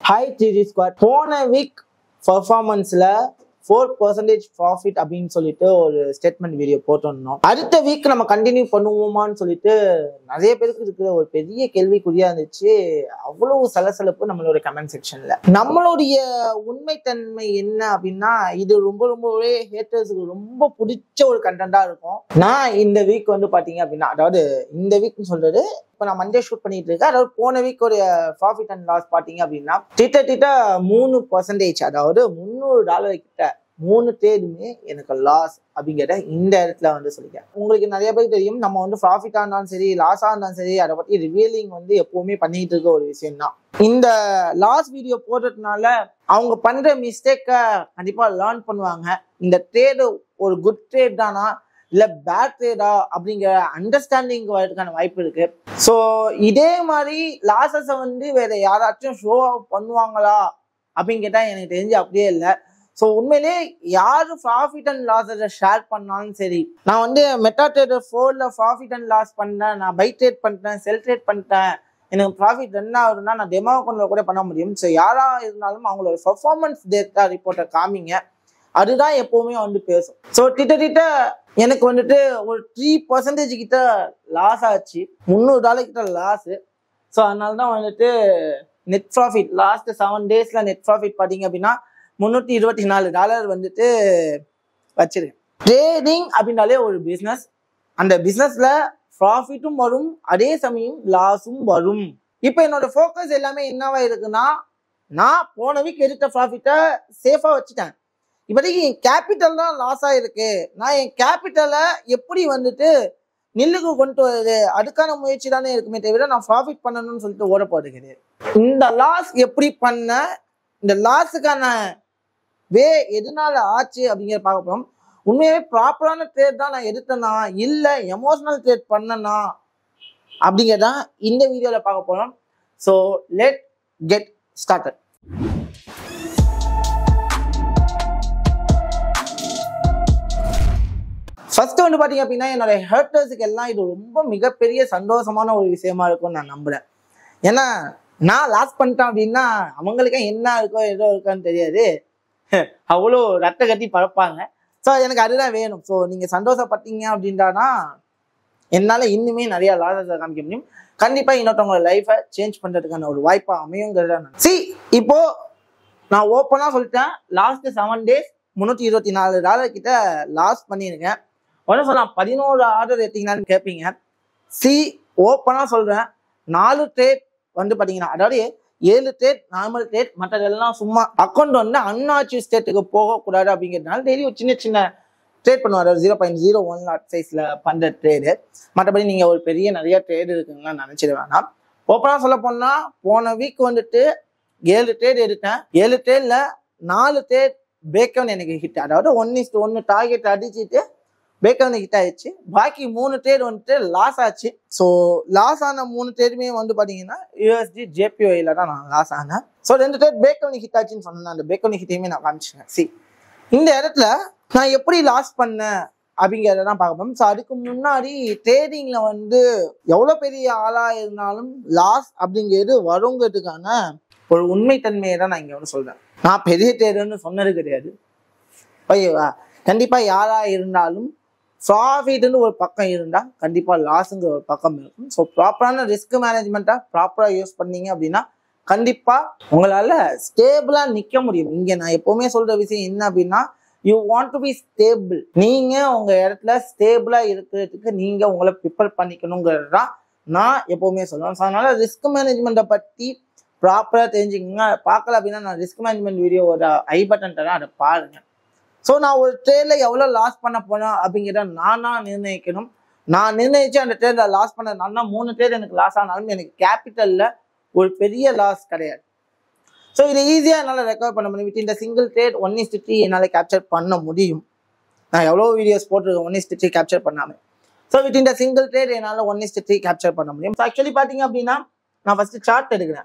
hi digi squad போன week பர்ஃபார்மன்ஸ்ல four percentage profit அப்படின்னு சொல்லிட்டு ஒரு ஸ்டேட்மெண்ட் வீடியோ போட்டிருந்தோம் அடுத்த வீக் நம்ம கண்டினியூ பண்ணுவோமான்னு சொல்லிட்டு நிறைய பேருக்கு இருக்கிற ஒரு பெரிய கேள்விக்குறியா இருந்துச்சு அவ்வளவு சலசலப்பு நம்மளோட கமெண்ட் செக்ஷன்ல நம்மளுடைய உண்மைத்தன்மை என்ன அப்படின்னா இது ரொம்ப ரொம்பவே ஹேட்டர்ஸுக்கு ரொம்ப பிடிச்ச ஒரு கண்டென்ட்டா இருக்கும் நான் இந்த வீக் வந்து பாத்தீங்க அப்படின்னா அதாவது இந்த வீக்னு சொல்றது இப்போ நான் மண்டே ஷூட் பண்ணிட்டு இருக்கேன் அதாவது போன வீக் ஒரு ப்ராஃபிட் அண்ட் லாஸ் பார்த்தீங்க அப்படின்னா திட்ட திட்ட மூணு பர்சன்டேஜ் அதாவது முந்நூறு டாலர் கிட்ட மூணு தேர்வுமே எனக்கு லாஸ் அப்படிங்கிறத இந்த இடத்துல வந்து சொல்லிட்டேன் உங்களுக்கு நிறைய பேருக்கு தெரியும் நம்ம வந்து ப்ராஃபிட்டாக இருந்தாலும் சரி லாஸாக இருந்தாலும் சரி அதை பற்றி ரிவீலிங் வந்து எப்பவுமே பண்ணிட்டு இருக்க ஒரு விஷயம் தான் இந்த லாஸ் வீடியோ போடுறதுனால அவங்க பண்ற மிஸ்டேக்கை கண்டிப்பா லேர்ன் பண்ணுவாங்க இந்த ட்ரேடு ஒரு குட் ட்ரேட் தானா இல்ல பேட் ட்ரேடா அப்படிங்கிற அண்டர்ஸ்டாண்டிங் வரதுக்கான வாய்ப்பு இருக்கு ஸோ இதே மாதிரி லாசஸை வந்து வேற யாராச்சும் ஷோ பண்ணுவாங்களா அப்படின்னு கேட்டா எனக்கு தெரிஞ்சு அப்படியே இல்லை ஸோ உண்மையிலே யாரு ப்ராஃபிட் அண்ட் லாஸை ஷேர் பண்ணாலும் சரி நான் வந்து மெட்டா ட்ரேடர் ஃபோர்ல ப்ராஃபிட் அண்ட் லாஸ் பண்ணேன் நான் பை ட்ரேட் பண்ணிட்டேன் செல் ட்ரேட் பண்ணிட்டேன் எனக்கு ப்ராஃபிட் என்ன ஆகுதுன்னா நான் டெமோ அக்கௌண்ட்ல கூட பண்ண முடியும் ஸோ யாரா இருந்தாலும் அவங்களோட பெர்ஃபார்மன்ஸ் டேட்டா ரிப்போர்ட்டை காமிங்க அதுதான் எப்பவுமே வந்து பேசும் ஸோ கிட்டத்தட்ட எனக்கு வந்துட்டு ஒரு த்ரீ பர்சன்டேஜ் கிட்ட லாஸ் ஆச்சு முந்நூறு டாலர் கிட்ட லாஸ் ஸோ அதனால தான் வந்துட்டு நெட் ப்ராஃபிட் லாஸ்ட் செவன் டேஸ்ல நெட் ப்ராஃபிட் பார்த்தீங்க அப்படின்னா முந்நூற்றி இருபத்தி நாலு டாலர் வந்துட்டு வச்சிருக்கேன் ட்ரேடிங் அப்படின்னாலே ஒரு பிஸ்னஸ் அந்த பிஸ்னஸ்ல ப்ராஃபிட்டும் வரும் அதே சமயம் லாஸும் வரும் இப்போ என்னோட ஃபோக்கஸ் எல்லாமே என்னவா இருக்குன்னா நான் போன வீக் எடுத்த ப்ராஃபிட்டை சேஃபாக வச்சுட்டேன் இப்போதைக்கு என் கேபிட்டல் தான் லாஸ் ஆயிருக்கு நான் என் கேபிட்டலை எப்படி வந்துட்டு நில்லுக்கு கொண்டு வருது அதுக்கான முயற்சி தானே இருக்குமே தவிர நான் ப்ராஃபிட் பண்ணணும்னு சொல்லிட்டு ஓட போடுகிறது இந்த லாஸ் எப்படி பண்ண இந்த லாஸுக்கான வே எதனால ஆச்சு அப்படிங்கிற பார்க்க போறோம் உண்மையாவே ப்ராப்பரான ட்ரேட் தான் நான் எடுத்தேனா இல்லை எமோஷனல் ட்ரேட் பண்ணனா அப்படிங்கிறதான் இந்த வீடியோவில் பார்க்க போறோம் so let get started first வந்து பாத்தீங்க அப்படின்னா என்னோட ஹர்ட்டர்ஸுக்கு எல்லாம் இது ரொம்ப மிகப்பெரிய சந்தோஷமான ஒரு விஷயமா இருக்கும்னு நான் நம்புறேன் ஏன்னா நான் லாஸ் பண்ணிட்டேன் அப்படின்னா அவங்களுக்கே என்ன இருக்கோ ஏதோ இருக்கான்னு தெரியாது அவ்வளோ ரத்த கட்டி பறப்பாங்க ஸோ எனக்கு அதுதான் வேணும் ஸோ நீங்க சந்தோஷப்பட்டீங்க அப்படின்றானா என்னால இன்னுமே நிறைய லாஸை காமிக்க முடியும் கண்டிப்பா இன்னொருத்தவங்களோட லைஃபை சேஞ்ச் பண்றதுக்கான ஒரு வாய்ப்பா அமையுங்கிறத சி இப்போ நான் ஓப்பனா சொல்லிட்டேன் லாஸ்ட் செவன் டேஸ் முந்நூற்றி இருபத்தி நாலு டாலர் கிட்ட லாஸ் பண்ணியிருக்கேன் உடனே சொல்லலாம் பதினோரு ஆர்டர் எடுத்தீங்களான்னு கேட்பீங்க சி ஓப்பனாக சொல்கிறேன் நாலு ட்ரேட் வந்து பார்த்தீங்கன்னா அதாவது ஏழு ட்ரேட் நார்மல் ட்ரேட் மற்றதெல்லாம் சும்மா அக்கௌண்ட் வந்து அன்ஆச்சி ஸ்டேட்டுக்கு போகக்கூடாது அப்படிங்கிறதுனால டெய்லி ஒரு சின்ன சின்ன ட்ரேட் பண்ணுவார் zero point zero one lot சைஸில் பண்ணுற ட்ரேடு மற்றபடி நீங்கள் ஒரு பெரிய நிறைய ட்ரேடு இருக்குங்கன்னா நினச்சிட வேணாம் ஓப்பனாக சொல்ல போனால் போன வீக் வந்துட்டு ஏழு ட்ரேட் எடுத்தேன் ஏழு ட்ரேடில் நாலு ட்ரேட் பிரேக்கவன் எனக்கு ஹிட் அதாவது ஒன் இஸ்ட் ஒன்று டார்கெட் அடிச்சுட்டு பிரேக்கவன் ஹிட் ஆயிடுச்சு பாக்கி மூணு ட்ரேட் வந்துட்டு லாஸ் ஆச்சு ஸோ லாஸ் ஆன மூணு ட்ரேடுமே வந்து பார்த்தீங்கன்னா யூஎஸ்டி ஜேபிஓயில் தான் நான் லாஸ் ஆனேன் ஸோ ரெண்டு ட்ரேட் பிரேக்கவன் ஹிட் ஆச்சுன்னு சொன்னேன் அந்த பிரேக்கவன் ஹிட்டையுமே நான் காமிச்சிட்டேன் சி இந்த இடத்துல நான் எப்படி லாஸ் பண்ணேன் அப்படிங்கிறத தான் பார்க்க போறோம் ஸோ அதுக்கு முன்னாடி ட்ரேடிங்கில் வந்து எவ்வளோ பெரிய ஆளாக இருந்தாலும் லாஸ் அப்படிங்கிறது வருங்கிறதுக்கான ஒரு உண்மைத்தன்மையை தான் நான் இங்கே வந்து சொல்கிறேன் நான் பெரிய ட்ரேடர்னு சொன்னது கிடையாது ஓகேவா கண்டிப்பாக யாராக இருந்தாலும் ப்ராஃபிட்னு ஒரு பக்கம் இருந்தால் கண்டிப்பாக லாஸுங்கிற ஒரு பக்கம் இருக்கும் ஸோ ப்ராப்பரான ரிஸ்க் மேனேஜ்மெண்ட்டாக ப்ராப்பராக யூஸ் பண்ணீங்க அப்படின்னா கண்டிப்பாக உங்களால் ஸ்டேபிளாக நிற்க முடியும் இங்கே நான் எப்போவுமே சொல்கிற விஷயம் என்ன அப்படின்னா you want to be stable நீங்கள் உங்கள் இடத்துல ஸ்டேபிளாக இருக்கிறதுக்கு நீங்கள் உங்களை ப்ரிப்பேர் பண்ணிக்கணுங்கிறது தான் நான் எப்போவுமே சொல்லுவேன் ஸோ அதனால் ரிஸ்க் மேனேஜ்மெண்ட்டை பற்றி ப்ராப்பராக தெரிஞ்சுக்கோங்க பார்க்கல அப்படின்னா நான் ரிஸ்க் மேனேஜ்மெண்ட் வீடியோவோட ஐ பட்டன் தரேன் அதை பாருங்க ஸோ நான் ஒரு ட்ரேடில் எவ்வளோ லாஸ் பண்ண போனேன் அப்படிங்கிறத நானா நிர்ணயிக்கணும் நான் நிர்ணயிச்சு அந்த ட்ரேடில் லாஸ் பண்ண நான் மூணு ட்ரேட் எனக்கு லாஸ் ஆனாலும் எனக்கு கேபிட்டலில் ஒரு பெரிய லாஸ் கிடையாது ஸோ இதை ஈஸியாக என்னால் ரெக்கவர் பண்ண முடியும் வித் இந்த single trade one is to three என்னால் கேப்சர் பண்ண முடியும் நான் எவ்வளோ வீடியோஸ் போட்டிருக்கேன் ஒன் இஸ்ட் த்ரீ கேப்சர் பண்ணாமல் ஸோ வித் இந்த சிங்கிள் ட்ரேட் என்னால் ஒன் இஸ்ட் த்ரீ கேப்சர் பண்ண முடியும் ஸோ ஆக்சுவலி பார்த்தீங்க அப்படின்னா நான் ஃபஸ்ட்டு சார்ட் எடுக்கிறேன்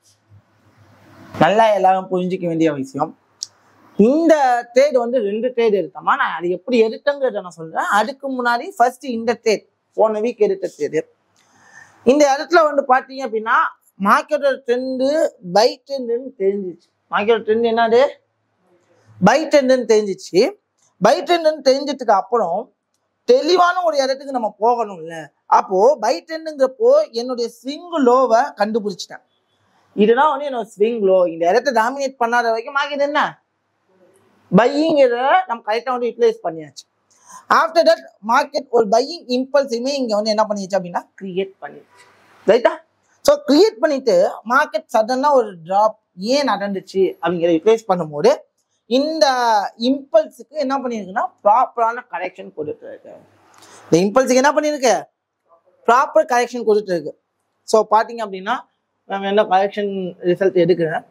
நல்லா எல்லாரும் புரிஞ்சிக்க வேண்டிய விஷயம் இந்த ட்ரேட் வந்து ரெண்டு ட்ரேட் எடுத்தோமா நான் அது எப்படி எடுத்தேங்கிறத நான் சொல்றேன் அதுக்கு முன்னாடி ஃபர்ஸ்ட் இந்த ட்ரேட் போன வீக் எடுத்த ட்ரேடு இந்த இடத்துல வந்து பார்த்தீங்க அப்படின்னா மார்க்கெட்டோட ட்ரெண்டு பை ட்ரெண்டுன்னு தெரிஞ்சிச்சு மார்க்கெட் ட்ரெண்ட் என்னது பை ட்ரெண்டுன்னு தெரிஞ்சிச்சு பை ட்ரெண்டுன்னு தெரிஞ்சதுக்கு அப்புறம் தெளிவான ஒரு இடத்துக்கு நம்ம போகணும்ல அப்போ பை ட்ரெண்டுங்கிறப்போ என்னுடைய ஸ்விங் லோவை கண்டுபிடிச்சிட்டேன் இதுதான் வந்து என்னோட ஸ்விங் லோ இந்த இடத்த டாமினேட் பண்ணாத வரைக்கும் மார்க்கெட் என்ன பையிங்கிறத நம்ம கரெக்டாக வந்து யூட்டிலைஸ் பண்ணியாச்சு ஆஃப்டர் தட் மார்க்கெட் ஒரு பையிங் இம்பல்ஸையுமே இங்கே வந்து என்ன பண்ணிடுச்சு அப்படின்னா கிரியேட் பண்ணிடுச்சு ரைட்டா ஸோ கிரியேட் பண்ணிட்டு மார்க்கெட் சடனாக ஒரு ட்ராப் ஏன் நடந்துச்சு அப்படிங்கிறத யூட்டிலைஸ் பண்ணும்போது இந்த இம்பல்ஸுக்கு என்ன பண்ணியிருக்குன்னா ப்ராப்பரான கரெக்ஷன் கொடுத்து இருக்கு இந்த இம்பல்ஸுக்கு என்ன பண்ணியிருக்கு ப்ராப்பர் கரெக்ஷன் கொடுத்து இருக்கு ஸோ பார்த்தீங்க அப்படின்னா நம்ம என்ன கரெக்ஷன் ரிசல்ட் எடுக்கிறேன்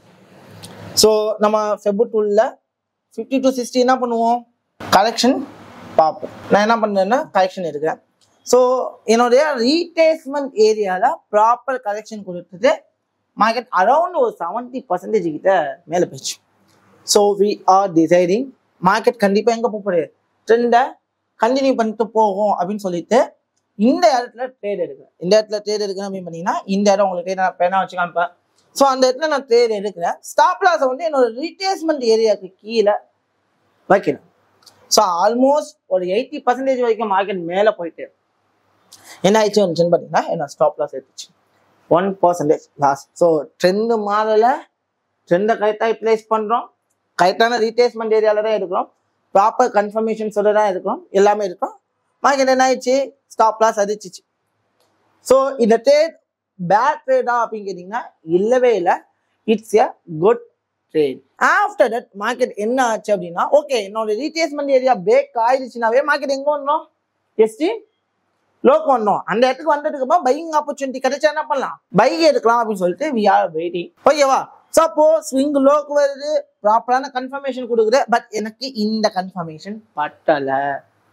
ஸோ நம்ம ஃபெபு டூலில் ஃபிஃப்டி டு சிக்ஸ்டி என்ன பண்ணுவோம் கரெக்ஷன் பார்ப்போம் நான் என்ன பண்ணுறேன்னா கரெக்ஷன் எடுக்கிறேன் ஸோ என்னுடைய ரீடேஸ்மெண்ட் ஏரியாவில் ப்ராப்பர் கரெக்ஷன் கொடுத்துட்டு மார்க்கெட் அரௌண்ட் ஒரு செவன்ட்டி பர்சன்டேஜ் கிட்ட மேலே போயிடுச்சு so we are deciding market கண்டிப்பாக எங்கே போகுது ட்ரெண்டை கண்டினியூ பண்ணிட்டு போகும் அப்படின்னு சொல்லிட்டு இந்த இடத்துல ட்ரேட் எடுக்கிறேன் இந்த இடத்துல ட்ரேட் எடுக்கிறேன் அப்படின்னு பார்த்தீங்கன்னா இந்த இடம் உங்களுக்கு நான் பேனா வச்சு காமிப்பேன் ஸோ அந்த இடத்துல நான் ட்ரேட் எடுக்கிறேன் ஸ்டாப் லாஸை வந்து என்னோட ரீடேஸ்மெண்ட் ஏரியாவுக்கு கீழே வைக்கணும் ஸோ ஆல்மோஸ்ட் ஒரு எயிட்டி பர்சன்டேஜ் வரைக்கும் மார்க்கெட் மேலே போயிட்டு என்ன ஆயிடுச்சு வந்துச்சுன்னு பார்த்தீங்கன்னா என்னோட ஸ்டாப் லாஸ் எடுத்துச்சு one percentage loss so trend மாறலை ட்ரெண்டை கரெக்டாக ப்ளேஸ் பண்ணுறோம் கரெக்டான ரீடேஸ்மெண்ட் ஏரியாவில் தான் இருக்கிறோம் ப்ராப்பர் கன்ஃபர்மேஷன்ஸோட தான் இருக்கிறோம் எல்லாமே இருக்கும் மார்க்கெட் என்ன ஆயிடுச்சு ஸ்டாப் லாஸ் அதிச்சிச்சு ஸோ இந்த ட்ரேட் பேட் ட்ரேடா அப்படின்னு கேட்டிங்கன்னா இல்லவே இல்லை it's a good trade after that market என்ன ஆச்சு அப்படின்னா ஓகே என்னோட ரீடேஸ்மெண்ட் ஏரியா பிரேக் ஆயிடுச்சுனாவே மார்க்கெட் எங்கே வந்தோம் எஸ்டி லோக்கு வந்தோம் அந்த இடத்துக்கு வந்ததுக்கு அப்புறம் பையிங் ஆப்பர்ச்சுனிட்டி கிடைச்சா என்ன பண்ணலாம் பை எடுக்கலாம் அப்படின்னு சொல்லிட்டு வி ஆர் வெயிட்டிங் ஓகேவா சப்போஸ் ஸ்விங் லோக்கு வருது ப்ராப்பரான கன்ஃபர்மேஷன் கொடுக்குது பட் எனக்கு இந்த கன்ஃபர்மேஷன் பட்டலை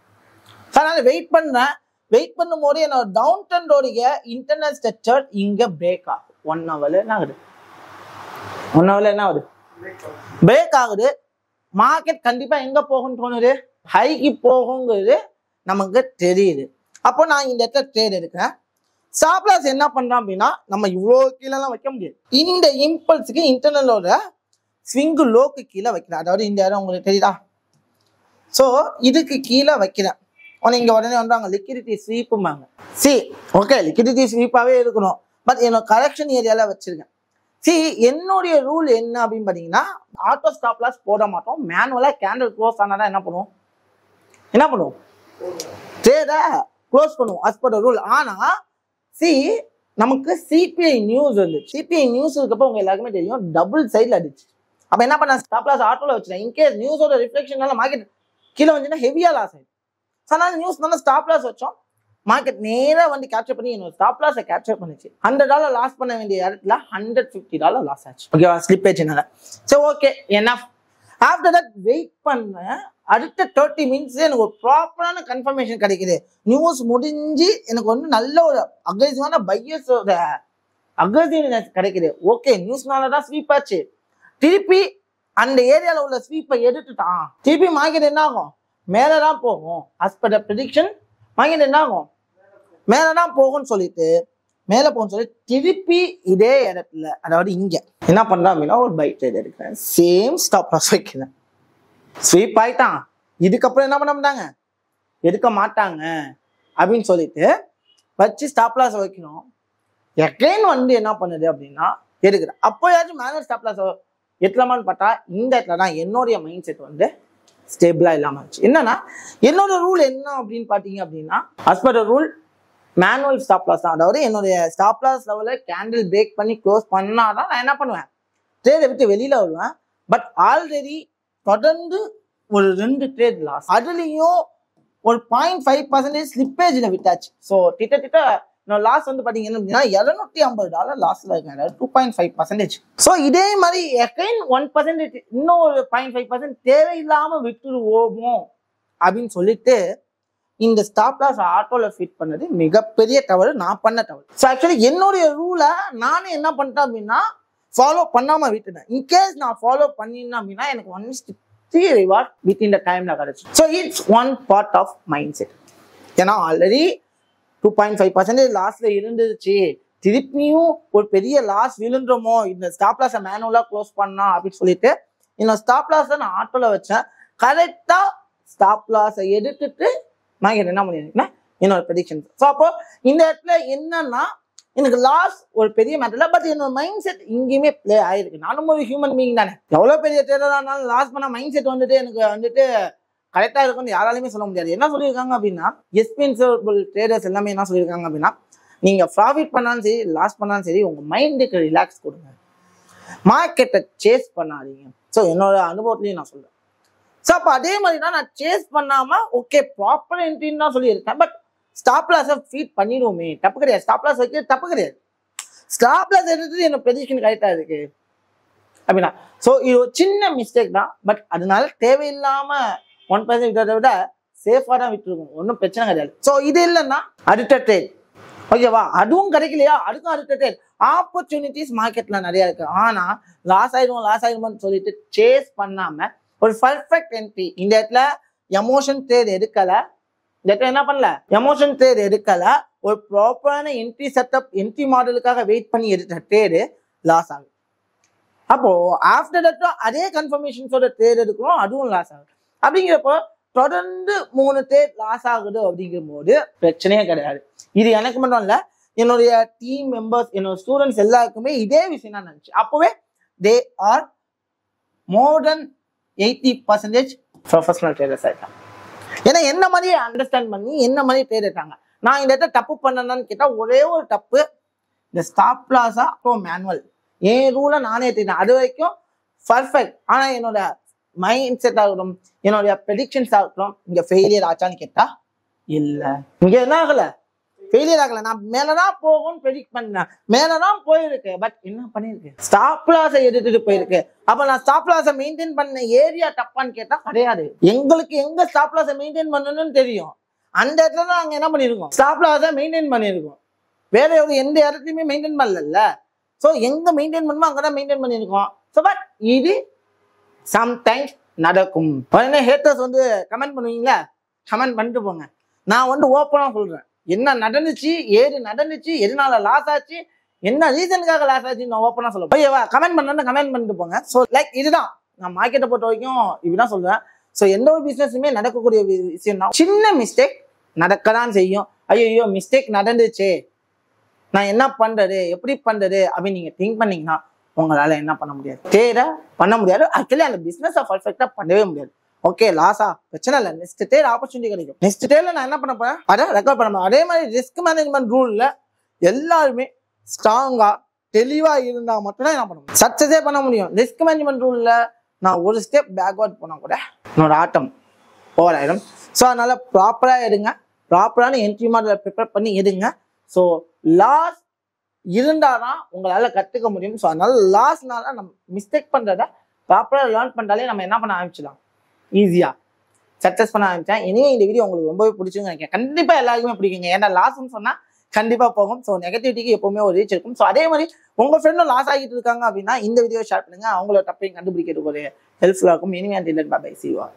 அதனால வெயிட் பண்ணேன் வெயிட் பண்ணும்போது என்னோட டவுன் டென்டோடைய இன்டர்னல் ஸ்ட்ரக்சர் இங்க பிரேக் ஆகும் ஒன் ஹவர்ல என்ன ஆகுது ஒன் ஹவர்ல என்ன ஆகுது பிரேக் ஆகுது மார்க்கெட் கண்டிப்பா எங்க போகும்னு தோணுது ஹைக்கு போகுங்கிறது நமக்கு தெரியுது அப்போ நான் இந்த இடத்துல ட்ரேட் எடுக்கிறேன் ஸ்டாப் லாஸ் என்ன பண்றோம் அப்படின்னா நம்ம இவ்வளோ கீழெல்லாம் வைக்க முடியாது இந்த இம்பல்ஸுக்கு இன்டர்னலோட ஸ்விங்கு லோக்கு கீழே வைக்கிறேன் அதாவது இந்த இடம் உங்களுக்கு தெரியுதா ஸோ இதுக்கு கீழே வைக்கிறேன் உடனே இங்கே உடனே வந்துவாங்க லிக்விடிட்டி ஸ்வீப்புமாங்க சி ஓகே லிக்விடிட்டி ஸ்வீப்பாகவே இருக்கணும் பட் என்னோட கரெக்ஷன் ஏரியாவில் வச்சிருக்கேன் சி என்னுடைய ரூல் என்ன அப்படின்னு பார்த்தீங்கன்னா ஆட்டோ ஸ்டாப் லாஸ் போட மாட்டோம் மேனுவலாக கேண்டில் க்ளோஸ் ஆனால் தான் என்ன பண்ணுவோம் என்ன பண்ணுவோம் ட்ரேடை க்ளோஸ் பண்ணுவோம் அஸ் பர் ரூல் ஆனால் சி நமக்கு சிபிஐ நியூஸ் வந்து சிபிஐ நியூஸ் இருக்கப்போ உங்க எல்லாருக்குமே தெரியும் டபுள் சைடில் அடிச்சு அப்போ என்ன பண்ண ஸ்டாப் லாஸ் ஆட்டோவில் வச்சுட்டேன் இன்கேஸ் நியூஸோட ரிஃப்ளெக்ஷனால மார்க்கெட் கீழே வந்துச்சுன்னா ஹெவியாக லாஸ் ஆயிடும் ஸோ அதனால நியூஸ் நல்லா ஸ்டாப் லாஸ் வச்சோம் மார்க்கெட் நேராக வந்து கேப்சர் பண்ணி என்னோட ஸ்டாப் லாஸை கேப்சர் பண்ணுச்சு ஹண்ட்ரட் டாலர் லாஸ் பண்ண வேண்டிய இடத்துல ஹண்ட்ரட் ஃபிஃப்டி டாலர் லாஸ் ஆச்சு ஓகேவா ஸ்லிப்பேஜ்னால சரி ஓகே என்ன ஆஃப்டர் தட் வெயிட் பண்ணேன் அடுத்த தேர்ட்டி மினிட்ஸ் எனக்கு ஒரு ப்ராப்பரான கன்ஃபர்மேஷன் கிடைக்குது நியூஸ் முடிஞ்சு எனக்கு வந்து நல்ல ஒரு அக்ரெசிவான பையஸோட அக்ரெசிவ்னஸ் கிடைக்குது ஓகே நியூஸ்னால தான் ஸ்வீப் ஆச்சு திருப்பி அந்த ஏரியாவில் உள்ள ஸ்வீப்பை எடுத்துட்டான் திருப்பி மார்க்கெட் என்ன ஆகும் மேலே தான் போகும் அஸ் பர் ப்ரிடிக்ஷன் மார்க்கெட் என்ன ஆகும் மேலே தான் போகும்னு சொல்லிட்டு மேலே போகும்னு சொல்லி திருப்பி இதே இடத்துல அதாவது இங்கே என்ன பண்ணுறேன் அப்படின்னா ஒரு பைக் ட்ரேட் எடுக்கிறேன் சேம் ஸ்டாப் லாஸ் வைக்கிறேன் ஸ்வீப் ஆயிட்டான் இதுக்கப்புறம் என்ன பண்ண மாட்டாங்க எடுக்க மாட்டாங்க அப்படின்னு சொல்லிட்டு வச்சு ஸ்டாப் லாஸ் வைக்கணும் எகைன் வந்து என்ன பண்ணுது அப்படின்னா எடுக்கிறேன் அப்போயாச்சும் மேனுவல் ஸ்டாப் லாஸ் எட்டலாமான்னு பார்த்தா இந்த இடத்துல தான் என்னுடைய மைண்ட் செட் வந்து ஸ்டேபிளா இல்லாம இருந்துச்சு என்னன்னா என்னோட ரூல் என்ன அப்படின்னு பார்த்தீங்க அப்படின்னா as per the rule manual stop loss தான் அதாவது என்னுடைய ஸ்டாப் லாஸ் லெவலில் கேண்டில் பிரேக் பண்ணி க்ளோஸ் பண்ணாதான் நான் என்ன பண்ணுவேன் ட்ரேடை விட்டு வெளியில வருவேன் பட் ஆல்ரெடி தொடர்ந்து ஒரு ரெண்டு ட்ரேட் லாஸ் அதுலேயும் ஒரு பாயிண்ட் ஃபைவ் பர்சன்டேஜ் ஸ்லிப்பேஜில் விட்டாச்சு ஸோ கிட்டத்தட்ட நான் லாஸ் வந்து பார்த்தீங்கன்னா அப்படின்னா இரநூத்தி ஐம்பது டாலர் லாஸில் இருக்கேன் two point five percentage so இதே மாதிரி எகைன் ஒன் பர்சன்டேஜ் இன்னும் ஒரு பாயிண்ட் ஃபைவ் பர்சன்ட் தேவையில்லாமல் விட்டுருவோமோ அப்படின்னு சொல்லிட்டு இந்த ஸ்டாப் லாஸ் ஆட்டோல ஃபிட் பண்ணது மிகப்பெரிய தவறு நான் பண்ண தவறு ஸோ ஆக்சுவலி என்னுடைய ரூலை நானே என்ன பண்ணிட்டேன் அப்படின்னா ஃபாலோ பண்ணாம விட்டுட்டேன் இன்கேஸ் நான் ஃபாலோ பண்ணினேன் அப்படின்னா எனக்கு ஒன் த்ரீ ரிவார்ட் வித் இந்த டைம்ல கிடைச்சு so it's one part of mind set ஏன்னா already two point five percentage லாஸ்ட்ல இருந்துச்சு திருப்பியும் ஒரு பெரிய லாஸ் விழுந்துருமோ இந்த ஸ்டாப் லாஸை மேனுவலா க்ளோஸ் பண்ணா அப்படின்னு சொல்லிட்டு இந்த ஸ்டாப் லாஸை நான் ஆட்டோல வச்சேன் கரெக்டா ஸ்டாப் லாஸை எடுத்துட்டு மார்க்கெட் என்ன பண்ணிருக்கேன் என்னோட ப்ரெடிக்ஷன் ஸோ அப்போ இந்த இடத்துல என்னன்னா எனக்கு லாஸ் ஒரு பெரிய மேட்டர் இல்லை பட் என்னோட மைண்ட் செட் இங்கேயுமே ப்ளே ஆயிருக்கு நானும் ஒரு ஹியூமன் பீயிங் தானே எவ்வளோ பெரிய ட்ரேடராக இருந்தாலும் லாஸ் பண்ண மைண்ட் செட் வந்துட்டு எனக்கு வந்துட்டு கரெக்டாக இருக்கும்னு யாராலையுமே சொல்ல முடியாது என்ன சொல்லியிருக்காங்க அப்படின்னா எஸ்பென்சிபிள் ட்ரேடர்ஸ் எல்லாமே என்ன சொல்லியிருக்காங்க அப்படின்னா நீங்க ப்ராஃபிட் பண்ணாலும் சரி லாஸ் பண்ணாலும் சரி உங்க மைண்டுக்கு ரிலாக்ஸ் கொடுங்க மார்க்கெட்டை சேஸ் பண்ணாதீங்க ஸோ என்னோட அனுபவத்துலையும் நான் சொல்றேன் ஸோ அப்போ அதே மாதிரி தான் நான் சேஸ் பண்ணாம ஓகே ப்ராப்பர் என்ட்ரின்னு தான் சொல்லியிருக்கேன் பட் ஸ்டாப் லாஸை ஃபீட் பண்ணிடுவோமே தப்பு கிடையாது ஸ்டாப் லாஸ் வைக்கிறது தப்பு கிடையாது ஸ்டாப் லாஸ் எடுத்து என்னோட ப்ரெடிக்ஷன் கரெக்டாக இருக்கு அப்படின்னா ஸோ இது ஒரு சின்ன மிஸ்டேக் தான் பட் அதனால தேவையில்லாம ஒன் பர்சன்ட் விட்டதை விட சேஃபாக தான் விட்டுருக்கும் ஒன்றும் பிரச்சனை கிடையாது ஸோ இது இல்லைன்னா அடுத்த ட்ரேட் ஓகேவா அதுவும் கிடைக்கலையா அதுக்கும் அடுத்த ட்ரேட் ஆப்பர்ச்சுனிட்டிஸ் மார்க்கெட்ல நிறைய இருக்கு ஆனா லாஸ் ஆயிடும் லாஸ் ஆயிடும்னு சொல்லிட்டு சேஸ் பண்ணாம ஒரு பர்ஃபெக்ட் என்ட்ரி இந்த இடத்துல எமோஷன் ட்ரேட் எடுக்கல இந்த இடத்துல என்ன பண்ணல எமோஷன் ட்ரேட் எடுக்கல ஒரு ப்ராப்பரான என்ட்ரி செட்டப் என்ட்ரி மாடலுக்காக வெயிட் பண்ணி எடுத்த ட்ரேடு லாஸ் ஆகுது அப்போ ஆஃப்டர் தட்டும் அதே கன்ஃபர்மேஷன்ஸோட ட்ரேட் எடுக்கிறோம் அதுவும் லாஸ் ஆகுது அப்படிங்கிறப்போ தொடர்ந்து மூணு ட்ரேட் லாஸ் ஆகுது அப்படிங்கிற போது பிரச்சனையே கிடையாது இது எனக்கு மட்டும் இல்ல என்னுடைய டீம் மெம்பர்ஸ் என்னோட ஸ்டூடெண்ட்ஸ் எல்லாருக்குமே இதே விஷயம் தான் நினைச்சு அப்பவே they are more than eighty percentage professional traders ஆயிட்டாங்க ஏன்னா என்ன மாதிரி அண்டர்ஸ்டாண்ட் பண்ணி என்ன மாதிரி ட்ரேட் எடுத்தாங்க நான் இந்த இடத்த தப்பு பண்ணணும்னு கேட்டா ஒரே ஒரு தப்பு இந்த ஸ்டாப் லாஸா அப்புறம் மேனுவல் என் ரூலை நானே எடுத்துக்கிட்டேன் அது வரைக்கும் பர்ஃபெக்ட் ஆனா என்னோட மைண்ட் செட் ஆகட்டும் என்னுடைய ப்ரெடிக்ஷன்ஸ் ஆகட்டும் இங்க ஃபெயிலியர் ஆச்சான்னு கேட்டா இல்ல இங்க என்ன ஆகல ஃபெயிலியர் ஆகல நான் மேலதான் போகும்னு ப்ரெடிக்ட் பண்ணேன் மேலதான் போயிருக்கு பட் என்ன பண்ணிருக்கு ஸ்டாப் லாஸை எடுத்துட்டு போயிருக்கு அப்ப நான் ஸ்டாப் லாஸை மெயின்டைன் பண்ண ஏரியா தப்பான்னு கேட்டா கிடையாது எங்களுக்கு எங்க ஸ்டாப் லாஸை மெயின்டைன் பண்ணணும்னு தெரியும் அந்த இடத்துல தான் நாங்க என்ன பண்ணிருக்கோம் ஸ்டாப் லாஸை மெயின்டைன் பண்ணிருக்கோம் வேற ஒரு எந்த இடத்துலயுமே மெயின்டைன் பண்ணல ஸோ எங்க மெயின்டைன் பண்ணுமோ அங்கதான் மெயின்டைன் பண்ணிருக்கோம் ஸோ பட் இது சம்டைம்ஸ் நடக்கும் உடனே ஹேட்டர்ஸ் வந்து கமெண்ட் பண்ணுவீங்களா கமெண்ட் பண்ணிட்டு போங்க நான் வந்து ஓப்பனாக சொல்றேன் என்ன நடந்துச்சு ஏது நடந்துச்சு எதனால லாஸ் ஆச்சு என்ன ரீசனுக்காக லாஸ் ஆச்சு நான் ஓப்பனாக சொல்லுவேன் ஓகேவா கமெண்ட் பண்ணா கமெண்ட் பண்ணிட்டு போங்க ஸோ லைக் இதுதான் நான் மார்க்கெட்டை பொறுத்த வரைக்கும் இப்படிதான் சொல்றேன் ஸோ எந்த ஒரு பிஸ்னஸுமே நடக்கக்கூடிய வி- விஷயம் தான் சின்ன மிஸ்டேக் நடக்க தான் செய்யும் ஐயோ மிஸ்டேக் நடந்துச்சே நான் என்ன பண்றது எப்படி பண்றது அப்படின்னு நீங்க திங்க் பண்ணீங்கன்னா உங்களால என்ன பண்ண முடியாது தேட பண்ண முடியாது ஆக்சுவலி அந்த பிசினஸ் பர்ஃபெக்டா பண்ணவே முடியாது ஓகே லாஸா பிரச்சனை இல்லை நெக்ஸ்ட் டேட் ஆப்பர்ச்சுனிட்டி கிடைக்கும் நெக்ஸ்ட் டேல நான் என்ன பண்ண போறேன் அதை ரெக்கார்ட் பண்ண போறேன் அதே மாதிரி ரிஸ்க் மேனேஜ்மெண்ட் ரூல்ல எல்லாருமே ஸ்ட்ராங்கா தெளிவா இருந்தா மட்டும்தான் என்ன பண்ண முடியும் சக்சஸே பண்ண முடியும் ரிஸ்க் மேனேஜ்மெண்ட் ரூல்ல நான் ஒரு ஸ்டெப் பேக்வர்ட் போனா கூட என்னோட ஆட்டம் ஓவர் ஆயிடும் ஸோ அதனால ப்ராப்பரா எடுங்க ப்ராப்பரான என்ட்ரி மாடலை ப்ரிப்பேர் பண்ணி எடுங்க ஸோ லாஸ் இருந்தாதான் உங்களால கத்துக்க முடியும் ஸோ அதனால லாஸ்னால நம்ம மிஸ்டேக் பண்றத ப்ராப்பரா லேர்ன் பண்ணாலே நம்ம என்ன பண்ண ஆரம்பிச்சிடலாம் ஈஸியா சக்சஸ் பண்ண ஆரம்பிச்சேன் இனிமே இந்த வீடியோ உங்களுக்கு ரொம்பவே பிடிச்சுன்னு நினைக்கிறேன் கண்டிப்பா எல்லாருக்குமே பிடிக்குங்க ஏன்னா லாஸ்ன்னு சொன்னா கண்டிப்பா போகும் ஸோ நெகட்டிவிட்டிக்கு எப்பவுமே ஒரு ரீச் இருக்கும் ஸோ அதே மாதிரி உங்க ஃப்ரெண்டும் லாஸ் ஆகிட்டு இருக்காங்க அப்படின்னா இந்த வீடியோ ஷேர் பண்ணுங்க அவங்களோட தப்பையும் கண்டுபிடிக்கிறதுக்கு ஒரு ஹெல்ப்ஃபுல்லா இருக்கும் இனிமே அந்த பாய் சிவா